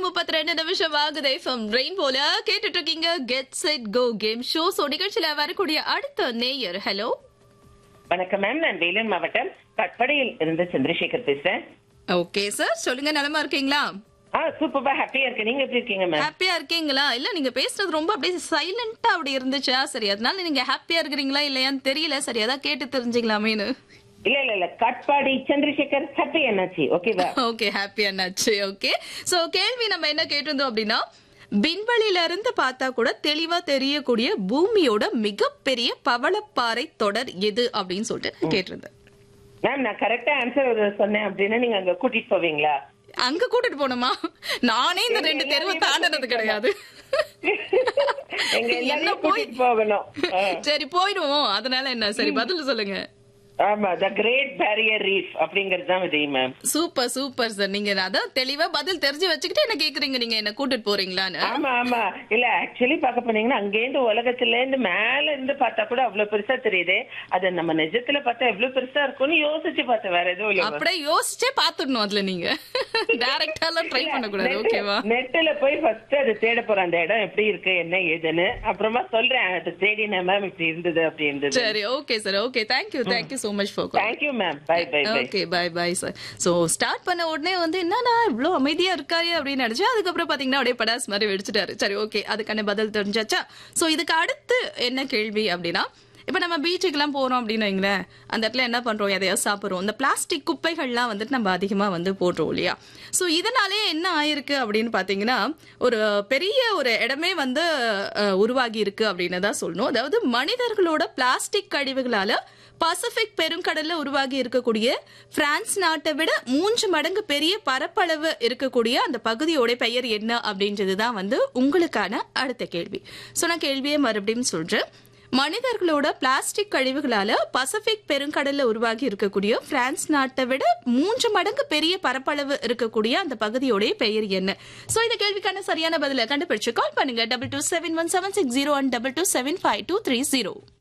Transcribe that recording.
முப்பத்தி ரெண்டு நிமிஷம் ஆகுது ஃப்ரம் ரெயின் போல கேட்டுட்டு இருக்கீங்க get set go game show so நிகழ்ச்சியில வரக்கூடிய அடுத்த நேயர் ஹலோ வணக்கம் மேம் நான் வேலூர் மாவட்டம் கட்படையில் இருந்து சந்திரசேகர் பேசுறேன் ஓகே சார் சொல்லுங்க நலமா இருக்கீங்களா ஆ சூப்பரா ஹாப்பியா இருக்கு நீங்க எப்படி இருக்கீங்க மேம் ஹாப்பியா இருக்கீங்களா இல்ல நீங்க பேசுறது ரொம்ப அப்படியே சைலண்டா அப்படி இருந்துச்சா சரி அதனால நீங்க ஹாப்பியா இருக்கிறீங்களா இல்லையான்னு தெரியல சரி அதான் கேட்டு தெரிஞ்சுக்கலாமேன்னு இல்ல இல்ல இல்ல கட்பாடி சந்திரசேகர் ஹாப்பி என்னாச்சு ஓகேவா ஓகே ஹாப்பியா நச்சு ஓகே சோ கேள்வி நம்ம என்ன கேட்டிருந்தோம் அப்படின்னா விண்வெளியில இருந்து பார்த்தா கூட தெளிவா தெரியக்கூடிய பூமியோட மிகப்பெரிய பவளப்பாறை தொடர் எது அப்படின்னு சொல்லிட்டு கேட்டிருந்தேன் மேம் நான் கரெக்டா ஆன்சர் சொன்னேன் அப்படின்னா நீங்க அங்க கூட்டிட்டு போவீங்களா அங்க கூட்டிட்டு போனோமா நானே இந்த ரெண்டு தெருவை தாண்டனது கிடையாது எங்க என்ன எல்லாரையும் போய் கூட்டிட்டு போகணும் ஆ. சரி போயிடுவோம் அதனால என்ன சரி பதில் சொல்லுங்க ஆமா த கிரேட் பேரியர் ரீஃப் அப்படிங்கிறது தான் Vijay ma'am super super sir நீங்க அதான் தெளிவா பதில் தெரிஞ்சு வச்சுக்கிட்டு என்ன கேக்குறீங்க நீங்க என்ன கூட்டிட்டு போறீங்களான்னு ஆமா ஆமா இல்ல ஆக்சுவலி பார்க்க போனீங்கன்னா அங்கேருந்து உலகத்துல இருந்து மேல இருந்து பார்த்தா கூட அவ்வளவு பெருசா தெரியுது அது நம்ம நிஜத்துல பார்த்தா எவ்வளவு பெருசா இருக்கும்னு யோசிச்சு பார்த்தேன் வேற எதுவும் இல்ல அப்படியே யோசிச்சே பாத்துடணும் அதுல நீங்க டைரக்டா எல்லாம் ட்ரை பண்ணக்கூடாது ஓகேவா நெட்ல போய் ஃபர்ஸ்ட் அது தேட போறேன் அந்த இடம் எப்படி இருக்கு என்ன ஏதுன்னு அப்புறமா சொல்றேன் அது தேடினேன் மேம் இப்படி இருந்தது அப்படி இருந்தது சரி okay sir okay thank you thank you so much for thank you ma'am bye bye bye okay bye bye sir so start பண்ண உடனே வந்து என்னன்னா இவ்ளோ அமைதியா இருக்காரு அப்படின்னு நினைச்சேன் அதுக்கப்புறம் பாத்தீங்கன்னா அப்படியே படாஸ் மாதிரி வெடிச்சிட்டாரு சரி ஓகே அதுக்கான பதில் தெரிஞ்சாச்சா சோ இதுக்கு அடுத்து என்ன கேள்வி அப்படின்னா இப்ப நம்ம பீச்சுக்கெல்லாம் போறோம் அப்படின்னு வைங்களேன் அந்த இடத்துல என்ன பண்றோம் எதையாவது சாப்பிடுறோம் இந்த பிளாஸ்டிக் குப்பைகள்லாம் வந்துட்டு நம்ம அதிகமா வந்து போடுறோம் இல்லையா சோ இதனாலே என்ன ஆயிருக்கு அப்படின்னு பாத்தீங்கன்னா ஒரு பெரிய ஒரு இடமே வந்து அஹ், உருவாகி இருக்கு அப்படின்னு தான் சொல்லணும் அதாவது மனிதர்களோட பிளாஸ்டிக் கழிவுகளால பசிபிக் பெருங்கடல்ல உருவாகி இருக்கக்கூடிய பிரான்ஸ் நாட்டை விட மூன்று மடங்கு பெரிய பரப்பளவு இருக்கக்கூடிய அந்த பகுதியோட பெயர் என்ன அப்படின்றது தான் வந்து உங்களுக்கான அடுத்த கேள்வி சோ நான் கேள்வியை மறுபடியும் சொல்றேன் மனிதர்களோட பிளாஸ்டிக் கழிவுகளால பசிபிக் பெருங்கடல்ல உருவாகி இருக்கக்கூடிய பிரான்ஸ் நாட்டை விட மூன்று மடங்கு பெரிய பரப்பளவு இருக்கக்கூடிய அந்த பகுதியோடைய பெயர் என்ன சோ இந்த கேள்விக்கான சரியான பதிலை கண்டுபிடிச்சு கால் பண்ணுங்க double two seven one seven six zero one double two seven five two three zero